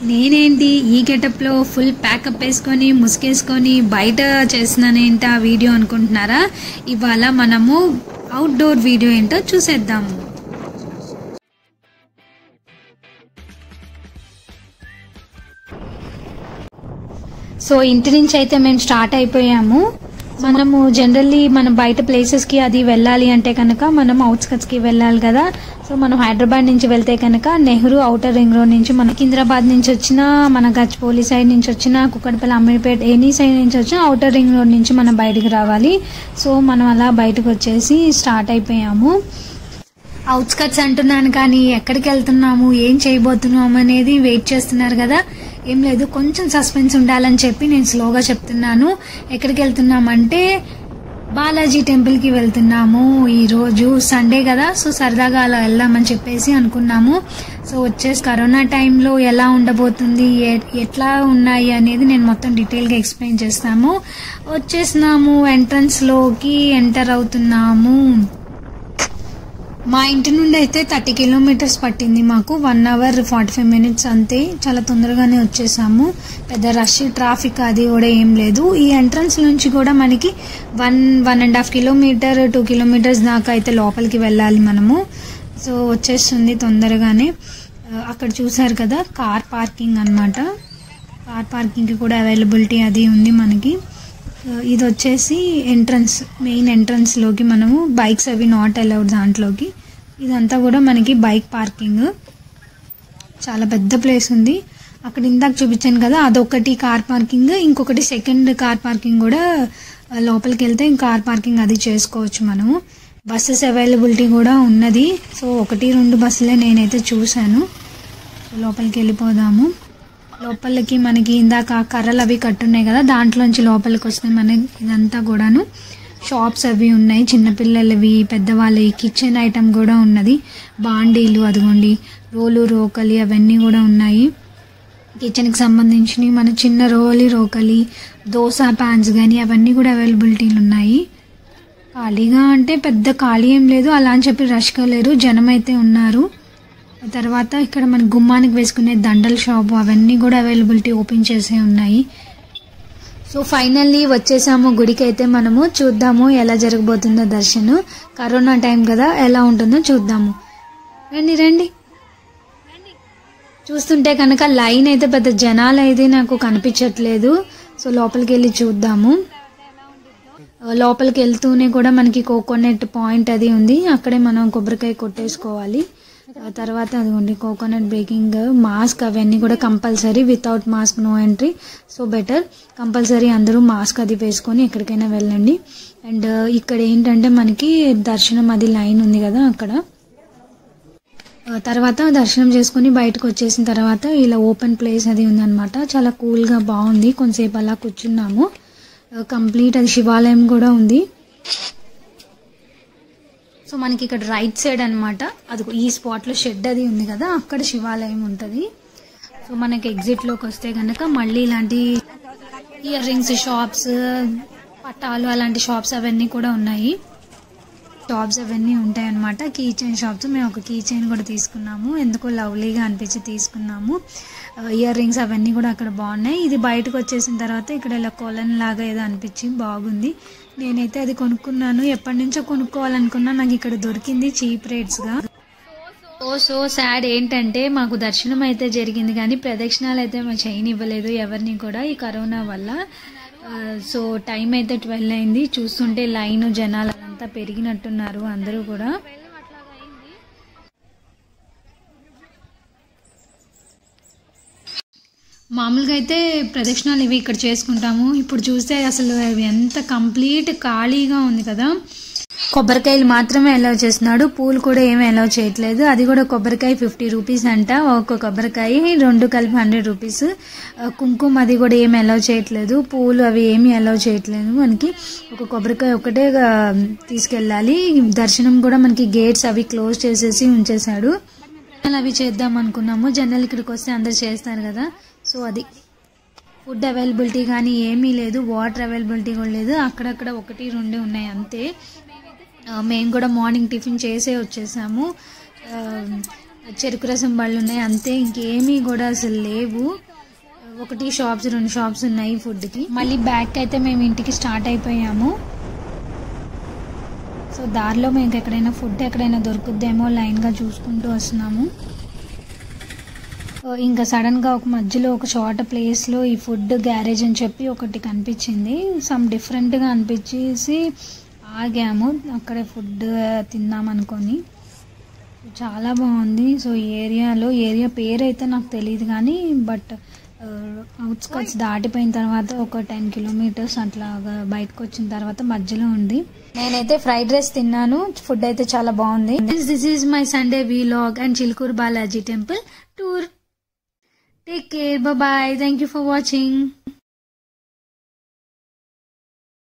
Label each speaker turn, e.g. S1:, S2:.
S1: నేనేంటి ఈ గెటప్లో ఫుల్ ప్యాకప్ వేసుకొని ముసుగేసుకొని బయట చేస్తున్నానేంటి ఆ వీడియో అనుకుంటున్నారా ఇవాళ మనము అవుట్డోర్ వీడియో ఏంటో చూసేద్దాము సో ఇంటి నుంచి అయితే మేము స్టార్ట్ అయిపోయాము మనము జనరల్లీ మనం బయట ప్లేసెస్కి అది వెళ్ళాలి అంటే కనుక మనం అవుట్స్కట్స్కి వెళ్ళాలి కదా సో మనం హైదరాబాద్ నుంచి వెళ్తే కనుక నెహ్రూ అవుటర్ రింగ్ రోడ్ నుంచి మన సికింద్రాబాద్ నుంచి వచ్చినా మన గచ్చిపోలి సైడ్ నుంచి వచ్చినా కుక్కడపల్లి అమీర్పేట ఎనీ సైడ్ నుంచి వచ్చినా అవుటర్ రింగ్ రోడ్ నుంచి మనం బయటికి రావాలి సో మనం అలా బయటకు వచ్చేసి స్టార్ట్ అయిపోయాము అవుట్స్కట్స్ అంటున్నాను కానీ ఎక్కడికి వెళ్తున్నాము ఏం చేయబోతున్నాము అనేది వెయిట్ చేస్తున్నారు కదా ఏం లేదు కొంచెం సస్పెన్స్ ఉండాలని చెప్పి నేను స్లోగా చెప్తున్నాను ఎక్కడికి వెళ్తున్నామంటే బాలాజీ టెంపుల్కి వెళ్తున్నాము ఈరోజు సండే కదా సో సరదాగా అలా వెళ్దామని చెప్పేసి అనుకున్నాము సో వచ్చేసి కరోనా టైంలో ఎలా ఉండబోతుంది ఎ- ఎట్లా ఉన్నాయి అనేది నేను మొత్తం డీటెయిల్గా ఎక్స్ప్లెయిన్ చేస్తాము వచ్చేసినాము ఎంట్రన్స్లోకి ఎంటర్ అవుతున్నాము మా ఇంటి నుండి అయితే థర్టీ కిలోమీటర్స్ పట్టింది మాకు one hour forty five minutes అంతే చాలా తొందరగానే వచ్చేసాము పెద్ద రష్ ట్రాఫిక్ అది కూడా ఏం లేదు ఈ ఎంట్రన్స్ నుంచి కూడా మనకి one one and half kilometre two kilometres దాకా అయితే లోపలికి వెళ్ళాలి మనము సో వచ్చేస్తుంది తొందరగానే ఆ, అక్కడ చూసారు కదా కార్ పార్కింగ్ అన్నమాట కార్ పార్కింగ్కి కూడా అవైలబిలిటీ అది ఉంది మనకి ఆ, ఇది వచ్చేసి ఎంట్రన్స్ మెయిన్ ఎంట్రన్స్లోకి మనము బైక్స్ అవి నాట్ అలౌడ్ దాంట్లోకి ఇదంతా కూడా మనకి బైక్ పార్కింగ్ చాలా పెద్ద ప్లేస్ ఉంది అక్కడ ఇందాక చూపించాను కదా అదొకటి కార్ పార్కింగ్ ఇంకొకటి సెకండ్ కార్ పార్కింగ్ కూడా ఆ, లోపలికి వెళ్తే కార్ పార్కింగ్ అది చేసుకోవచ్చు మనము బస్సెస్ అవైలబిలిటీ కూడా ఉన్నది సో ఒకటి రెండు బస్సులే నేనైతే చూశాను సో లోపలికి వెళ్ళిపోదాము లోపలికి మనకి ఇందాక ఆ కర్రలు అవి కట్టున్నాయి కదా దాంట్లోంచి లోపలికి వస్తే మనకి ఇదంతా కూడాను షాప్స్ అవి ఉన్నాయి చిన్నపిల్లలవి పెద్దవాళ్ళవి కిచెన్ ఐటమ్ కూడా ఉన్నది బాండీలు అదిగోండి రోలు రోకలి అవన్నీ కూడా ఉన్నాయి కిచెన్కి సంబంధించినవి మన చిన్న రోలి రోకలి దోశ ప్యాన్స్ కానీ అవన్నీ కూడా అవైలబిలిటీలు ఉన్నాయి ఖాళీగా అంటే పెద్ద ఖాళీ ఏం లేదు అలా అని చెప్పి రష్గా లేరు జనం అయితే ఉన్నారు ఆ తర్వాత ఇక్కడ మన గుమ్మానికి వేసుకునే దండల షాపు అవన్నీ కూడా అవైలబిలిటీ ఓపెన్ చేసే ఉన్నాయి సో ఫైనల్లీ వచ్చేసాము గుడికి అయితే మనము చూద్దాము ఎలా జరగబోతుందో దర్శనం కరోనా టైం కదా ఎలా ఉంటుందో చూద్దాము రండి రండి చూస్తుంటే కనుక లైన్ అయితే పెద్ద జనాలు అయితే నాకు కనిపించట్లేదు సో లోపలికి వెళ్ళి చూద్దాము ఆ, లోపలికి వెళ్తూనే కూడా మనకి కోకోనట్ పాయింట్ అది ఉంది అక్కడే మనం కొబ్బరికాయ కొట్టేసుకోవాలి ఆ తర్వాత అదిగోండి కోకోనట్ బ్రేకింగ్ మాస్క్ అవన్నీ కూడా compulsory without mask no entry so better compulsory అందరూ మాస్క్ అది వేసుకొని ఎక్కడికైనా వెళ్ళండి అండ్ ఇక్కడ ఏంటంటే మనకి దర్శనం అది లైన్ ఉంది కదా అక్కడ ఆ తర్వాత దర్శనం చేసుకుని బయటకు వచ్చేసిన తర్వాత ఇలా ఓపెన్ ప్లేస్ అది ఉందన్నమాట చాలా కూల్గా బాగుంది కొంతసేపు అలా కూర్చున్నాము కంప్లీట్ అది శివాలయం కూడా ఉంది సో మనకి ఇక్కడ రైట్ సైడ్ అన్నమాట అది ఈ స్పాట్లో షెడ్ అది ఉంది కదా అక్కడ శివాలయం ఉంటుంది సో మనకి ఎగ్జిట్లోకి వస్తే కనుక మళ్ళీ ఇలాంటి ఇయర్ రింగ్స్ షాప్స్ పట్టాలు అలాంటి షాప్స్ అవన్నీ కూడా ఉన్నాయి షాప్స్ అవన్నీ ఉంటాయి అనమాట కీ చైన్ షాప్స్ మేము ఒక కీ చైన్ కూడా తీసుకున్నాము ఎందుకో లవ్లీగా అనిపించి తీసుకున్నాము ఇయర్ రింగ్స్ అవన్నీ కూడా అక్కడ బాగున్నాయి ఇది బయటకు వచ్చేసిన తర్వాత ఇక్కడ ఇలా కొలన్ లాగా ఏదో అనిపించి బాగుంది నేనైతే అది కొనుక్కున్నాను ఎప్పటి నుంచో కొనుక్కోవాలనుకున్నా నాకు ఇక్కడ దొరికింది చీప్ రేట్స్గా ఓ సో సాడ్ ఏంటంటే మాకు దర్శనం అయితే జరిగింది కానీ ప్రదక్షిణాలు అయితే మా చేయనివ్వలేదు ఎవరిని కూడా ఈ కరోనా వల్ల ఆ, సో టైం అయితే ట్వెల్వ్ అయింది చూస్తుంటే లైన్ జనాలు అంతా పెరిగినట్టున్నారు అందరూ కూడా మామూలుగా అయితే ప్రదక్షిణాలు ఇవి ఇక్కడ చేసుకుంటాము ఇప్పుడు చూస్తే అసలు అవి ఎంత కంప్లీట్ ఖాళీగా ఉంది కదా కొబ్బరికాయలు మాత్రమే అలౌ చేస్తున్నాడు పూలు కూడా ఏమీ అలౌ చేయట్లేదు అది కూడా కొబ్బరికాయ ఫిఫ్టీ రూపీస్ అంట ఒక్క కొబ్బరికాయ రెండు కలిపి హండ్రెడ్ రూపీస్ ఆ, కుంకుమ అది కూడా ఏమి అలౌ చేయట్లేదు పూలు అవి ఏమీ అలౌ చేయట్లేదు మనకి ఒక కొబ్బరికాయ ఒకటే ఆ, తీసుకెళ్ళాలి దర్శనం కూడా మనకి గేట్స్ అవి క్లోజ్ చేసేసి ఉంచేశాడు అవి చేద్దాం అనుకున్నాము జనరల్ ఇక్కడికి వస్తే అందరు చేస్తారు కదా సో అది ఫుడ్ అవైలబిలిటీ కానీ ఏమీ లేదు వాటర్ అవైలబిలిటీ కూడా లేదు అక్కడక్కడ ఒకటి రెండే ఉన్నాయి అంతే ఆ, మేము కూడా మార్నింగ్ టిఫిన్ చేసే వచ్చేసాము ఆ, చెరుకు రసం బళ్ళు ఉన్నాయి అంతే ఇంకేమీ కూడా అసలు లేవు ఒకటి షాప్స్ రెండు షాప్స్ ఉన్నాయి ఫుడ్కి మళ్ళీ బ్యాక్ అయితే మేము ఇంటికి స్టార్ట్ అయిపోయాము సో దారిలో మేము ఎక్కడైనా ఫుడ్ ఎక్కడైనా దొరుకుద్దేమో లైన్గా చూసుకుంటూ వస్తున్నాము సో ఇంకా సడన్గా ఒక మధ్యలో ఒక చోట ప్లేస్లో ఈ ఫుడ్ గ్యారేజ్ అని చెప్పి ఒకటి కనిపించింది సమ్ డిఫరెంట్గా అనిపించేసి ఆగాము అక్కడే ఫుడ్ తిందాం అనుకొని చాలా బాగుంది సో ఈ ఏరియాలో ఏరియా పేరు అయితే నాకు తెలియదు కానీ బట్ అవుట్స్కట్స్ దాటిపోయిన తర్వాత ఒక టెన్ కిలోమీటర్స్ అట్లా బయటకు వచ్చిన తర్వాత మధ్యలో ఉంది నేనైతే ఫ్రైడ్ రైస్ తిన్నాను ఫుడ్ అయితే చాలా బాగుంది this is my Sunday vlog and Chilkur Balaji temple tour take care bye thank you for watching